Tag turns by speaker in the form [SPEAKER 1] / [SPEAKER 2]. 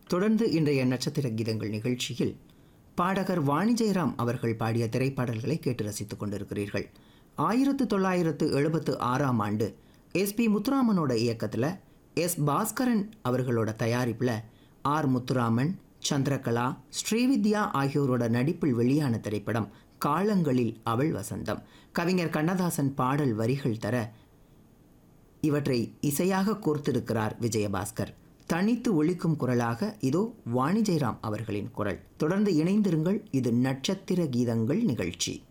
[SPEAKER 1] தொடர்ந்து இன்றைய நட்சத்திர கீதங்கள் நிகழ்ச்சியில் பாடகர் வாணி ஜெயராம் அவர்கள் பாடிய திரைப்பாடல்களை கேட்டு ரசித்துக் கொண்டிருக்கிறீர்கள் ஆயிரத்து தொள்ளாயிரத்து எழுபத்து ஆறாம் ஆண்டு எஸ்பி முத்துராமனோட இயக்கத்தில் எஸ் பாஸ்கரன் அவர்களோட தயாரிப்பில் ஆர் முத்துராமன் சந்திரகலா ஸ்ரீவித்யா ஆகியோரோட நடிப்பில் வெளியான திரைப்படம் காலங்களில் அவள் வசந்தம் கவிஞர் கண்ணதாசன் பாடல் வரிகள் தர இவற்றை இசையாக கோர்த்திருக்கிறார் விஜயபாஸ்கர் தனித்து ஒழிக்கும் குரலாக இதோ வாணி ஜெயராம் அவர்களின் குரல் தொடர்ந்து இணைந்திருங்கள் இது நட்சத்திர கீதங்கள் நிகழ்ச்சி